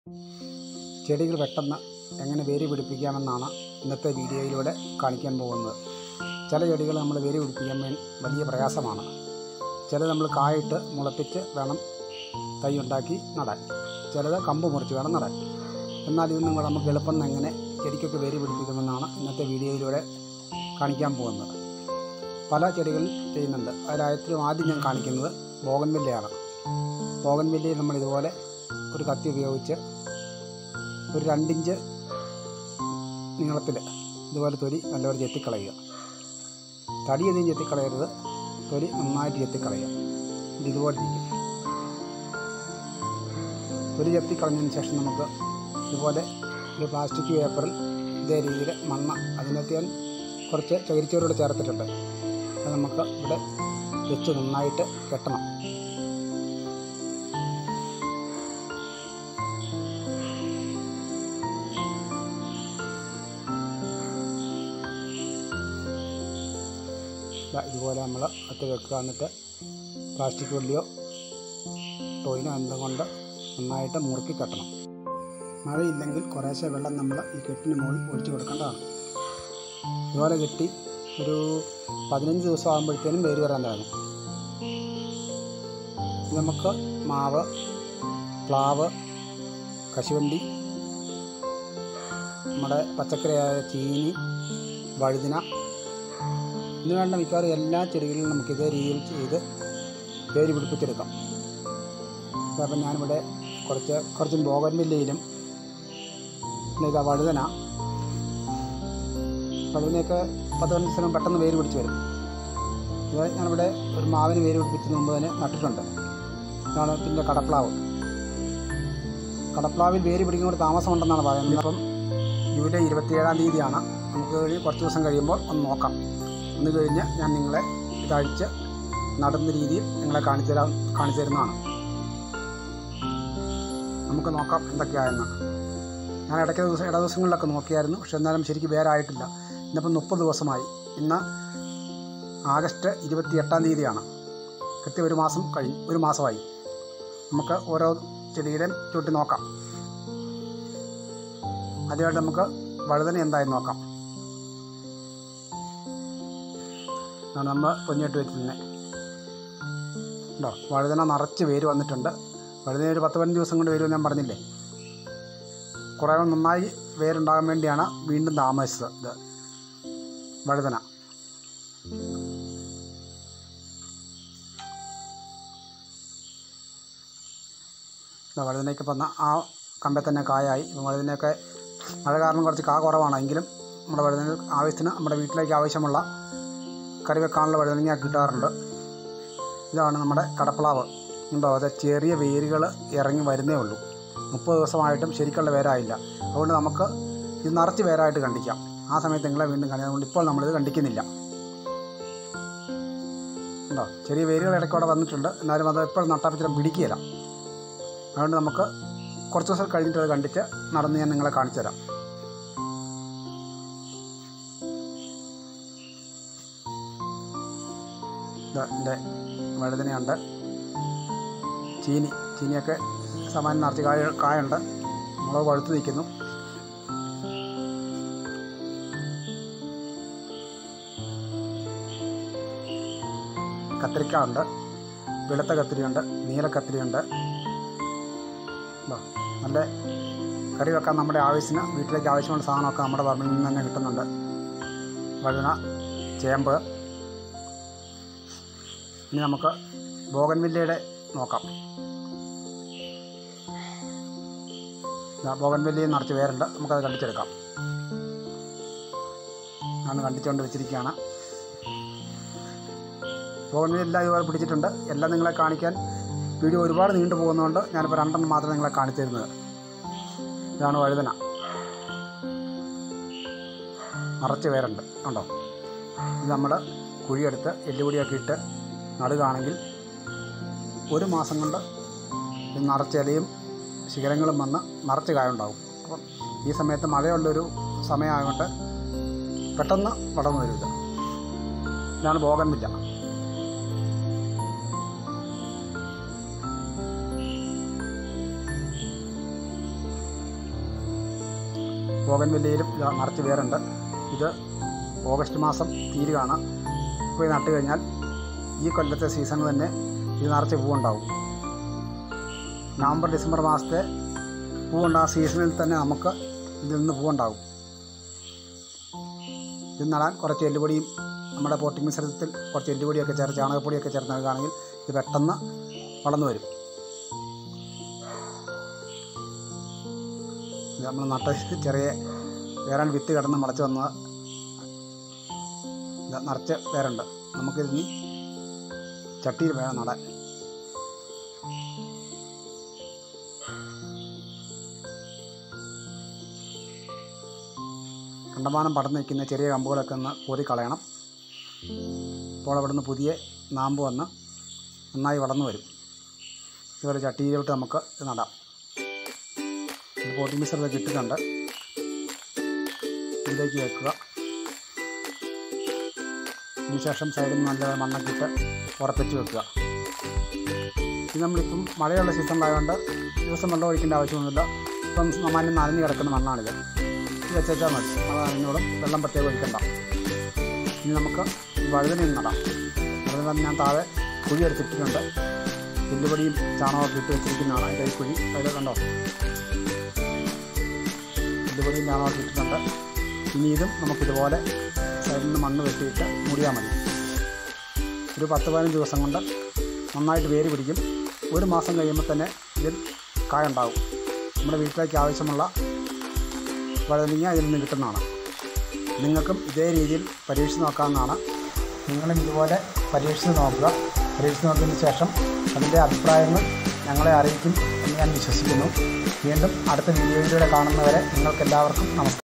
ചെടികൾ പെട്ടെന്ന് എങ്ങനെ വേര് പിടിപ്പിക്കാമെന്നാണ് ഇന്നത്തെ വീഡിയോയിലൂടെ കാണിക്കാൻ പോകുന്നത് ചില ചെടികൾ നമ്മൾ വേര് പിടിപ്പിക്കാൻ വേ- വലിയ പ്രയാസമാണ് ചിലത് നമ്മൾ കായിട്ട് മുളപ്പിച്ച് വേണം തൈ ഉണ്ടാക്കി നടാൻ ചിലത് കമ്പ് മുറിച്ച് വേണം നടാൻ എന്നാൽ ഇതൊന്നും കൂടെ നമുക്ക് എളുപ്പം എങ്ങനെ ചെടിക്കൊക്കെ വേര് പിടിപ്പിക്കുമെന്നാണ് ഇന്നത്തെ വീഡിയോയിലൂടെ കാണിക്കാൻ പോകുന്നത് പല ചെടികൾ ചെയ്യുന്നുണ്ട് അതിലായത്തിലും ആദ്യം ഞാൻ കാണിക്കുന്നത് ബോഗൻവില്ലയാണ് ബോഗൻവില്ലയിൽ നമ്മൾ ഇതുപോലെ ഒരു കത്തി ഉപയോഗിച്ച് ഒരു രണ്ടിഞ്ച് നീളത്തിൽ ഇതുപോലെ തൊലി നല്ലപോലെ ചെത്തിക്കളയുക തടിയൊന്നും ചെത്തിക്കളയരുത് തൊലി നന്നായിട്ട് ചെത്തിക്കളയുക ഇത് ഇതുപോലെ ഇരിക്കും തൊലി ചെത്തിക്കളഞ്ഞതിന് ശേഷം നമുക്ക് ഇതുപോലെ ഒരു പ്ലാസ്റ്റിക് പേപ്പറിൽ ഇതേ രീതിയിൽ മണ്ണ് അതിനകത്ത് ഞാൻ കുറച്ച് ചകിരിച്ചോറോട് ചേർത്തിട്ടുണ്ട് അത് നമുക്ക് ഇവിടെ വെച്ച് നന്നായിട്ട് കെട്ടണം ദാ ഇതുപോലെ നമ്മൾ അത്ത് വെക്കുക എന്നിട്ട് പ്ലാസ്റ്റിക് വള്ളിയോ ടോയിനോ എന്തും കൊണ്ട് നന്നായിട്ട് മുറുക്കി കെട്ടണം മഴയില്ലെങ്കിൽ കുറേശ്ശെ വെള്ളം നമ്മൾ ഈ കെട്ടിന് മുകളിൽ ഒഴിച്ചു കൊടുക്കേണ്ടതാണ് ഇതുപോലെ കെട്ടി ഒരു പതിനഞ്ച് ദിവസം ആകുമ്പോഴത്തേനും വേര് വരാൻ തുടങ്ങും ഇത് നമുക്ക് മാവ് പ്ലാവ് കശുവണ്ടി നമ്മുടെ പച്ചക്കറിയായ ചീനി വഴുതിന ഇന്ന് വേണ്ട മിക്കവാറും എല്ലാ ചെടികളിലും നമുക്ക് ഇതേ രീതിയിൽ ചെയ്ത് വേര് പിടിപ്പിച്ചെടുക്കാം അപ്പം ഞാനിവിടെ കുറച്ച് കുറച്ച് ബോഗൻവില്ലയിലും പിന്നെ ഇതാ വഴുതന വഴുതനയൊക്കെ പത്ത് പതിനഞ്ച് ദിവസം പെട്ടെന്ന് വേര് പിടിച്ച് വരും ഇത് ഞാനിവിടെ ഒരു മാവിന് വേര് പിടിപ്പിച്ചതിന് മുമ്പ് തന്നെ നട്ടിട്ടുണ്ട് ഇതാണ് പിന്നെ കടപ്ലാവ് കടപ്ലാവിൽ വേര് പിടിക്കുമ്പോൾ താമസമുണ്ടെന്നാണ് പറയുന്നത് അപ്പം ജൂലൈ ഇരുപത്തിയേഴാം തീയതിയാണ് നമുക്ക് ഒരു കുറച്ച് ദിവസം കഴിയുമ്പോൾ ഒന്ന് നോക്കാം ഒന്ന് കഴിഞ്ഞ് ഞാൻ നിങ്ങളെ ഇതഴിച്ച് നടുന്ന രീതിയിൽ നിങ്ങളെ കാണിച്ചു തരാൻ കാണിച്ചു തരുന്നതാണ് നമുക്ക് നോക്കാം എന്തൊക്കെയായെന്ന് ഞാൻ ഇടയ്ക്ക് ദിവസം ഇട ദിവസങ്ങളിലൊക്കെ നോക്കിയായിരുന്നു പക്ഷെ എന്നാലും ശരിക്കും വേരായിട്ടില്ല ഇന്നിപ്പം മുപ്പത് ദിവസമായി ഇന്ന് ആഗസ്റ്റ് ഇരുപത്തി എട്ടാം തീയതിയാണ് കൃത്യം ഒരു മാസം കഴിഞ്ഞ് ഒരു മാസമായി നമുക്ക് ഓരോ ചെടിയുടെയും ചുട്ടി നോക്കാം ആദ്യമായിട്ട് നമുക്ക് വഴുതന എന്തായെന്ന് നോക്കാം ഇതാണ് നമ്മൾ പൊഞ്ഞിട്ട് വെച്ചിരുന്നത് ഉണ്ടോ വഴുതന നിറച്ച് വേര് വന്നിട്ടുണ്ട് വഴുതന ഒരു പത്ത് പതിനഞ്ച് ദിവസം കൊണ്ട് വരുമെന്ന് ഞാൻ പറഞ്ഞില്ലേ കുറേ നന്നായി വേരുണ്ടാകാൻ വേണ്ടിയാണ് വീണ്ടും താമസിച്ചത് ഇത് വഴുതന ഇതാ വഴുതനയ്ക്ക് ഇപ്പം ആ കമ്പെ തന്നെ കായായി ഇപ്പം വഴുതനയൊക്കെ മഴ കാരണം കുറച്ച് കാ കുറവാണ് എങ്കിലും നമ്മുടെ വഴുതന ആവശ്യത്തിന് നമ്മുടെ വീട്ടിലേക്ക് ആവശ്യമുള്ള കറി വെക്കാനുള്ള വഴുതനങ്ങ കിട്ടാറുണ്ട് ഇതാണ് നമ്മുടെ കടപ്ലാവ് ഉണ്ടോ അത് ചെറിയ വേരുകൾ ഇറങ്ങി വരുന്നേ ഉള്ളൂ മുപ്പത് ദിവസമായിട്ടും ശരിക്കുള്ള വേരായില്ല അതുകൊണ്ട് നമുക്ക് ഇത് നിറച്ച് വേരായിട്ട് കണ്ടിക്കാം ആ സമയത്ത് നിങ്ങളെ വീണ്ടും കാണിക്കാം അതുകൊണ്ട് ഇപ്പോൾ നമ്മളിത് കണ്ടിക്കുന്നില്ല ഉണ്ടോ ചെറിയ വേരുകൾ ഇടയ്ക്കോടെ വന്നിട്ടുണ്ട് എന്നാലും അത് എപ്പോഴും നട്ടാപ്പിച്ചിട്ട് പിടിക്കുകയില്ല അതുകൊണ്ട് നമുക്ക് കുറച്ച് ദിവസം കഴിഞ്ഞിട്ട് അത് കണ്ടിച്ച് നടന്ന് ഞാൻ നിങ്ങളെ കാണിച്ചു തരാം ഇത് എൻ്റെ വഴുതനയുണ്ട് ചീനി ചീനിയൊക്കെ സമാനം നിറച്ച് കായ കായുണ്ട് മുളക് പഴുത്ത് നിൽക്കുന്നു കത്തിരിക്ക ഉണ്ട് വെളുത്ത കത്തിരിയുണ്ട് നീല കത്തിരിയുണ്ട് ഇതാ, നല്ല കറി വെക്കാൻ നമ്മുടെ ആവശ്യത്തിന് വീട്ടിലേക്ക് ആവശ്യമുള്ള സാധനമൊക്കെ നമ്മുടെ പറമ്പിൽ നിന്ന് തന്നെ കിട്ടുന്നുണ്ട് വഴുതന ചേമ്പ് ഇനി നമുക്ക് ബോഗൻവില്ലയുടെ നോക്കാം ബോഗൻവില്ലയിൽ നിറച്ച് പേരുണ്ട് നമുക്കത് കണ്ടിച്ചെടുക്കാം ഞാൻ കണ്ടിച്ചുകൊണ്ട് വെച്ചിരിക്കുകയാണ് ബോഗൻവില്ല എല്ലാം ഇതുപോലെ പിടിച്ചിട്ടുണ്ട് എല്ലാം നിങ്ങളെ കാണിക്കാൻ വീഡിയോ ഒരുപാട് നീണ്ടു പോകുന്നതുകൊണ്ട് ഞാനിപ്പോൾ രണ്ടെണ്ണം മാത്രം നിങ്ങളെ കാണിച്ചു തരുന്നത് ഇതാണ് വഴുതന നിറച്ച് പേരുണ്ട് ഉണ്ടോ ഇത് നമ്മൾ കുഴിയെടുത്ത് എല്ലുപൊടിയൊക്കെ ഇട്ട് നടുകയാണെങ്കിൽ ഒരു മാസം കൊണ്ട് ഇത് നിറച്ച് ഇലയും ശിഖരങ്ങളും വന്ന് നിറച്ച് കായുണ്ടാവും അപ്പം ഈ സമയത്ത് മഴയുള്ളൊരു സമയമായതുകൊണ്ട് പെട്ടെന്ന് വളർന്നു വരും ഇത് ഇതാണ് ബോഗൻവില്ല ബോഗൻവില്ലയിലും ഇത് നിറച്ച് വേറുണ്ട് ഇത് ഓഗസ്റ്റ് മാസം തീരുകയാണ് ഇപ്പോൾ ഇത് നട്ട് കഴിഞ്ഞാൽ ഈ കൊല്ലത്തെ സീസണിൽ തന്നെ ഇത് നിറച്ച് പൂവുണ്ടാവും നവംബർ ഡിസംബർ മാസത്തെ പൂവുണ്ടാകുന്ന സീസണിൽ തന്നെ നമുക്ക് ഇതിൽ നിന്ന് പൂവുണ്ടാകും ഇത് നടാൻ കുറച്ച് എല്ലുപൊടിയും നമ്മുടെ പോട്ടിംഗ് മിശ്രിതത്തിൽ കുറച്ച് എല്ലുപൊടിയൊക്കെ ചേർത്ത് ചാണകപ്പൊടിയൊക്കെ ചേർത്ത് നൽകുകയാണെങ്കിൽ ഇത് പെട്ടെന്ന് വളർന്നു വരും ഇത് നമ്മൾ നട്ട ചെറിയ വേരാൻ വിത്ത് കിടന്ന് മുളച്ച് വന്നത് ഇത് നിറച്ച് വേരുണ്ട് നമുക്കിതിനി ചട്ടിയിൽ വേണം നടാൻ കണ്ടമാനം പടർന്ന് നിൽക്കുന്ന ചെറിയ കമ്പുകളൊക്കെ ഒന്ന് കോതി കളയണം അപ്പോൾ അവിടുന്ന് പുതിയ നാമ്പ് വന്ന് നന്നായി വളർന്നു വരും ഇതുപോലെ ചട്ടിയിലോട്ട് നമുക്ക് ഇത് നടാം ഇത് പോട്ടി മിശ്രിതം ഇട്ടിട്ടുണ്ട് ഇതിലേക്ക് വെക്കുക അതിനുശേഷം സൈഡിൽ നിന്ന് നല്ല മണ്ണൊക്കെ ഇട്ട് ഉറപ്പിച്ച് വെക്കുക ഇത് നമ്മളിപ്പം മഴയുള്ള സീസണിലായതുകൊണ്ട് ദിവസം വെള്ളം ഒഴിക്കേണ്ട ആവശ്യമൊന്നുമില്ല ഇപ്പം നന്നായി നനഞ്ഞ് കിടക്കുന്ന മണ്ണാണിത് ഇത് വെച്ചാൽ മതി അത് നനഞ്ഞോളും വെള്ളം പ്രത്യേകം ഒഴിക്കണ്ട ഇനി നമുക്ക് ഈ വഴുതനയും നടാം വഴുതന ഞാൻ താഴെ കുഴി എടുത്തിട്ടുണ്ട് പുല്ലുപൊടിയും ചാണകമൊക്കെ ഇട്ട് വെച്ചിരിക്കുന്നതാണ് അതിൻ്റെ ഈ കുഴി അതിൽ കണ്ടോ പുല്ലുപൊടിയും ചാണകമൊക്കെ ഇട്ടിട്ടുണ്ട് ഇനി ഇതും നമുക്കിതുപോലെ സൈഡിൽ നിന്ന് മണ്ണ് വെട്ടിയിട്ട് മൂടിയാൽ മതി ഒരു പത്ത് പതിനഞ്ച് ദിവസം കൊണ്ട് നന്നായിട്ട് വേര് പിടിക്കും ഒരു മാസം കഴിയുമ്പോൾ തന്നെ ഇതിൽ കായ ഉണ്ടാവും നമ്മുടെ വീട്ടിലേക്ക് ആവശ്യമുള്ള വഴുതനങ്ങ ഇതിൽ നിന്ന് കിട്ടുന്നതാണ് നിങ്ങൾക്കും ഇതേ രീതിയിൽ പരീക്ഷിച്ച് നോക്കാവുന്നതാണ് നിങ്ങളും ഇതുപോലെ പരീക്ഷിച്ച് നോക്കുക പരീക്ഷിച്ച് നോക്കിയതിന് ശേഷം അതിൻ്റെ അഭിപ്രായങ്ങൾ ഞങ്ങളെ അറിയിക്കും എന്ന് ഞാൻ വിശ്വസിക്കുന്നു വീണ്ടും അടുത്ത വീഡിയോയിലൂടെ കാണുന്നവരെ നിങ്ങൾക്കെല്ലാവർക്കും നമസ്കാരം